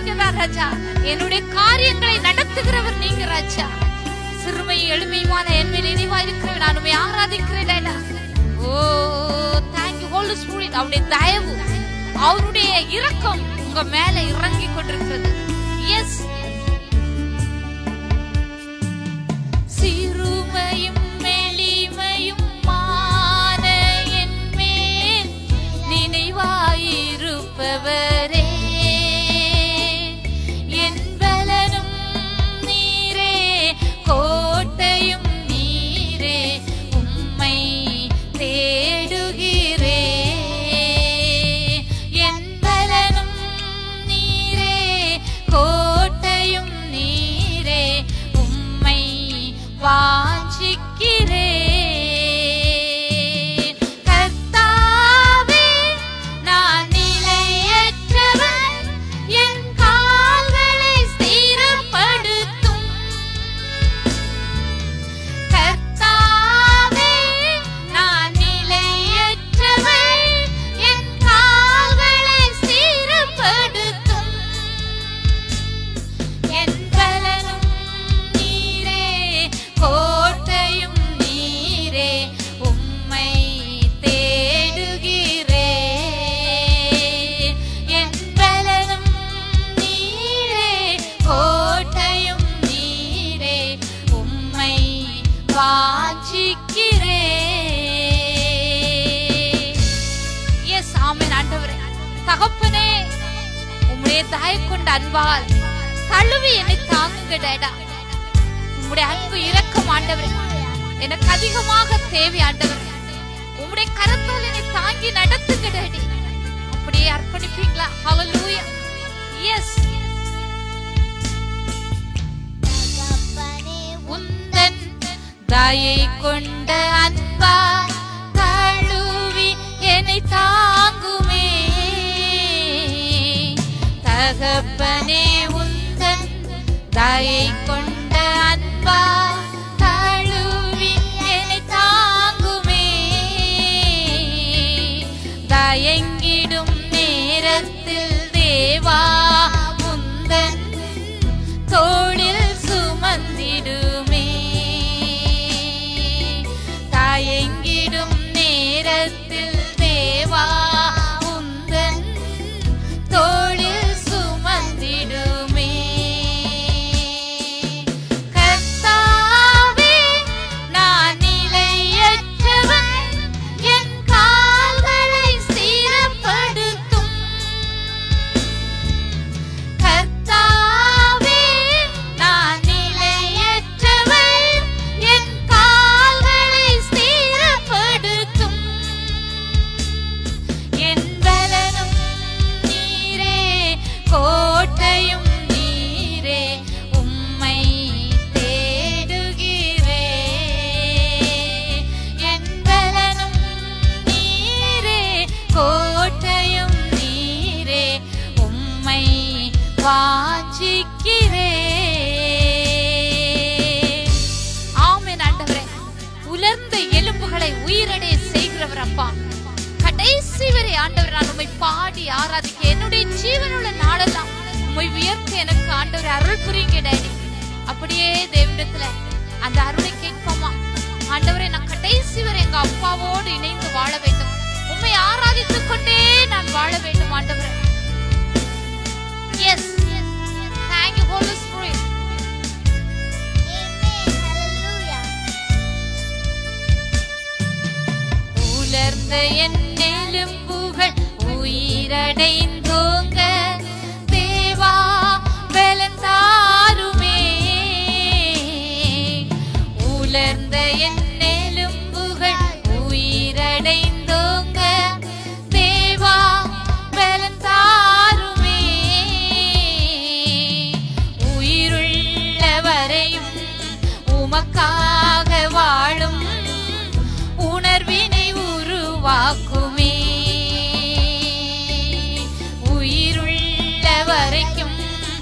நீங்க தான் ராஜா என்னுடைய காரியங்களை நடத்துகிறவர் நீங்க ராஜா சிறுமை எளிமையுமான என் மேல் இனிவா இருக்கிறவர் நான் உண்மை ஆராதிக்கிறேன் லைலா. ஓ தேங்க்யூ ஹோலி ஸ்பிரிட் அவருடைய தயவு அவருடைய இரக்கம் உங்க மேல இறங்கி கொண்டிருக்கிறது எஸ் சிறுமையும் எளிமையும் மான என் மேல் நினைவாயிருப்பவரே என் பலனும் நீரே கோட்டையும் நீரே உம்மை தேடுகிறே என் பலனும் நீரே கோட்டையும் நீரே உம்மை வாஞ்சிக்கிறேன் கர்த்தாவே நான் நிலையற்றவன் என் கால்களை ஸ்திரப்படுத்தும் கர்த்தாவே நான் நிலையற்றவன் என் கால்களை ஸ்திரப்படுத்தும் என் பலனும் நீரே கோட்டையும் நீரே உம்மை தேடுகிறே என் பலனும் நீரே கோட்டையும் நீரே உம்மை வாஞ்சிக்கிறே எஸ் ஆமென் ஆண்டவரே தகப்பனே உம்முடைய தாய் கொண்ட அன்பால் தழுவி என்னை தாங்குங்க டேடா உம்முடைய அன்பு இரக்கம் ஆண்டவரே எனக்கு அதிகமாக தேவை ஆண்டவரே உம்முடைய கரத்தால் என்னை தாங்கி நடத்துங்க டேடி அப்படியே அர்ப்பணிப்பீங்களா ஹalleluya எஸ் உந்தன் தாயை கொண்ட அன்பா தழுவி என்னை தாங்குமே தகப்பனே உந்தன் தாயை கொண்ட அன்பா தழுவி என்னை தாங்குமே தயங்கிடும் நேரத்தில் தேவா உந்தன் தோளில் சுமந்திடுமே தயங்கிடும் நேரத்தில் தேவா உந்தன் தோளில் சுமந்திடுமே கர்த்தாவே நான் நிலையற்றவன் என் கால்களை ஸ்திரப்படுத்தும் கர்த்தாவே நான் நிலையற்றவன் என் கால்களை ஸ்திரப்படுத்தும் என் பலனும் நீரே கோட்டையும் நீரே உம்மை தேடுகிறே என் பலனும் நீரே கோட்டையும் நீரே உம்மை வாஞ்சிக்கிறே ஆமென் ஆண்டவரே உலர்ந்த எலும்புகளை உயிரடைய செய்கிறவர் அப்பா கடைசி வரை ஆண்டவர் நான் உம்மை பாடி ஆராதிக்க என்னுடைய ஜீவனுள்ள நாளெல்லாம் உம்மை உயர்த்த எனக்கு ஆண்டவர் அருள் புரியுங்க டேடி அப்படியே தேவனிடத்துல அந்த அருளை கேட்போமா ஆண்டவரே நான் கடைசி வரை எங்க அப்பாவோடு இணைந்து வாழ வேண்டும் உம்மை ஆராதித்துக் கொண்டே நான் வாழ வேண்டும் ஆண்டவரே எஸ் தேங்க்யூ ஹோலி ஸ்பிரிட் உலர்ந்த என் எலும்புகள் உயிரடைந்தோங்க தேவா பலந்தாருமே உலர்ந்த என் எலும்புகள் உயிரடைந்தோங்க தேவா பலந்தாருமே உயிருள்ள வரையும் உமக்காக வாழும் உணர்வினை உருவாக்குமே உயிருள்ள வரைக்கும்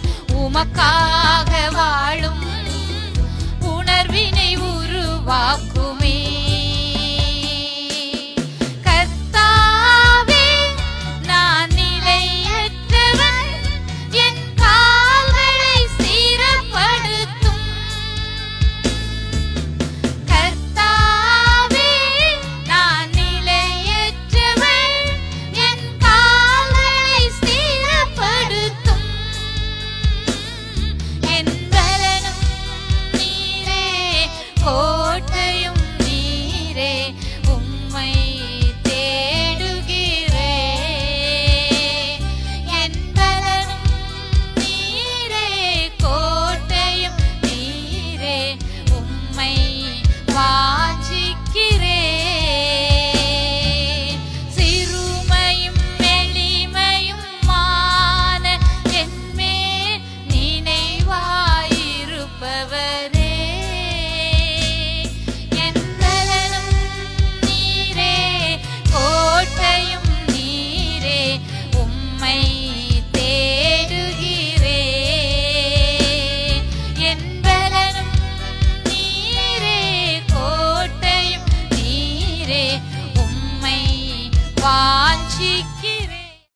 உமக்காக வாழும் உணர்வினை உருவாக்கும்